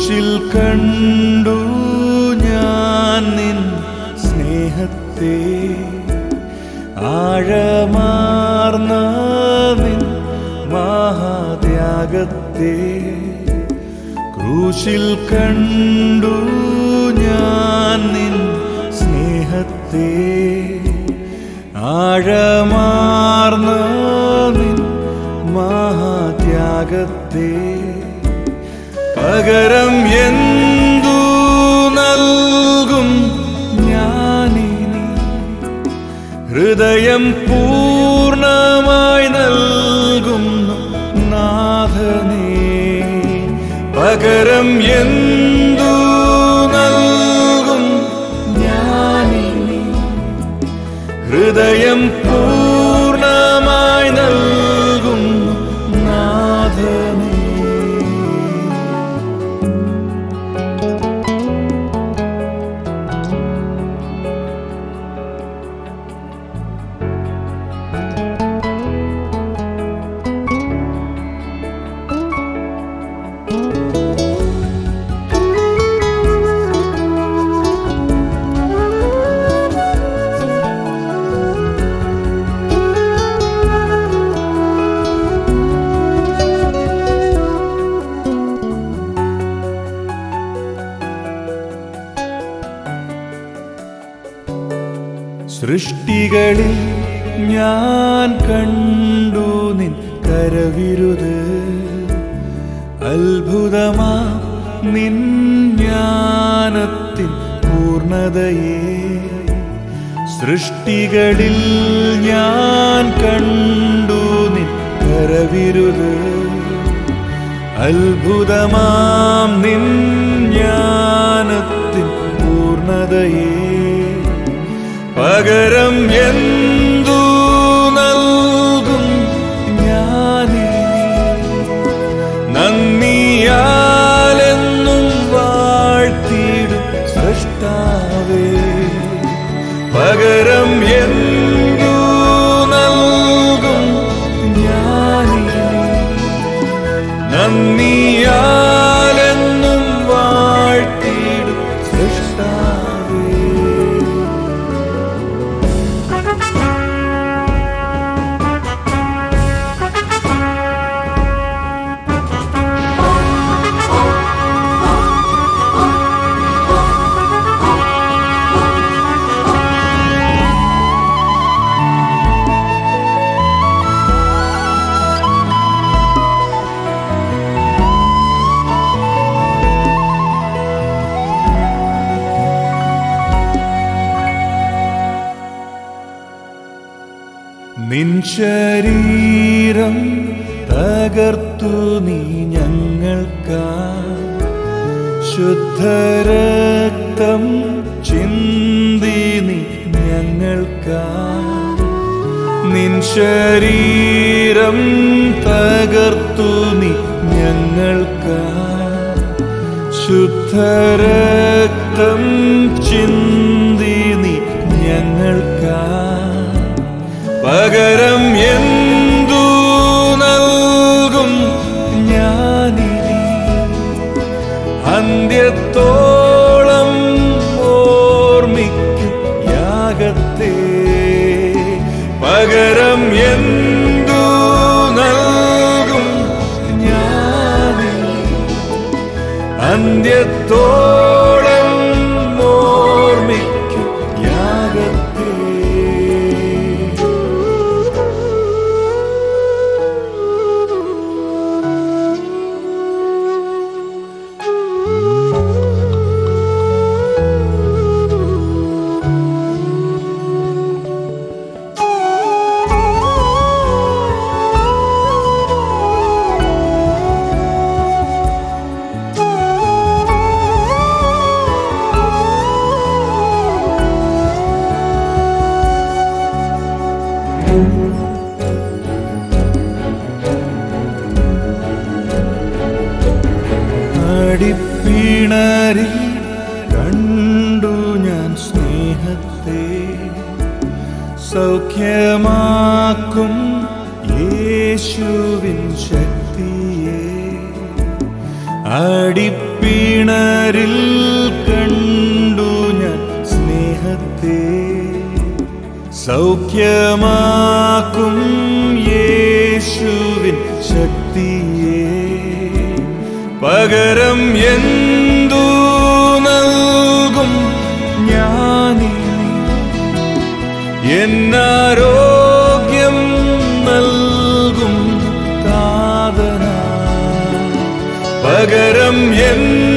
ക്രൂശിൽ കണ്ടു ഞാൻ നിൻ സ്നേഹത്തെ ആഴമാർന്ന നിൻ മഹാത്യാഗത്തെ ക്രൂശിൽ കണ്ടു ഞാൻ നിൻ സ്നേഹത്തെ ആഴമാർന്ന നിൻ മഹാത്യാഗത്തെ പകരം എന്തു നൽകും ഞാനിനി ഹൃദയം പൂർണ്ണമായി നൽകുന്നു നാഥനേ പകരം എന്തു നൽകും ഞാനിനി ഹൃദയം പൂർണ്ണമായി നൽകുന്നു നാഥനേ സൃഷ്ടികളിൽ ഞാൻ കണ്ടു നിൻ കരവിരുത് അത്ഭുതമാ നിൻ ജ്ഞാനത്തിൻ പൂർണതയെ സൃഷ്ടികളിൽ ഞാൻ കണ്ടു നിൻ കരവിരുത് അത്ഭുതമാം നിൻ ജ്ഞാനത്തിൻ പൂർണതയെ പകരം എന്തു നൽകും ഞാനിനി നന്ദിയാലെന്നും വാഴ്ത്തിയിടും സൃഷ്ടാവേ പകരം എന്തു നൽകും ഞാനിനി നന്ദിയാലെന്നും വാഴ്ത്തിയിടും സൃഷ്ടാവേ നിൻ ശരീരം തകർത്തു നീ ഞങ്ങൾക്കാ ശുദ്ധരക്തം ചിന്തി നീ ഞങ്ങൾക്കാ നിൻ ശരീരം തകർത്തു നീ ഞങ്ങൾക്കാ ശുദ്ധരക്തം ചിന്തി നീ ഞങ്ങൾക്കാ പകരം എന്തു നൽകും ഞാനിനി അന്ത്യത്തോളം ഓർമ്മിക്കും യാഗത്തെ പകരം എന്തു നൽകും ഞാനിനി അന്ത്യത്തോളം ഓർമ്മിക്കും യാഗത്തെ അടിപ്പിണരിൽ കണ്ടു ഞാൻ സ്നേഹത്തെ സൗഖ്യമാക്കും യേശുവിൻ ശക്തിയെ അടിപ്പിണ എളിയവരിൽ കണ്ടു ഞാൻ സ്നേഹത്തെ സൗഖ്യമാക്കും യേശുവിൻ ശക്തിയെ പകരം എന്തു നൽകും ഞാനിനി എന്നാരോഗ്യം നൽകും കാതന പകരം എന്തു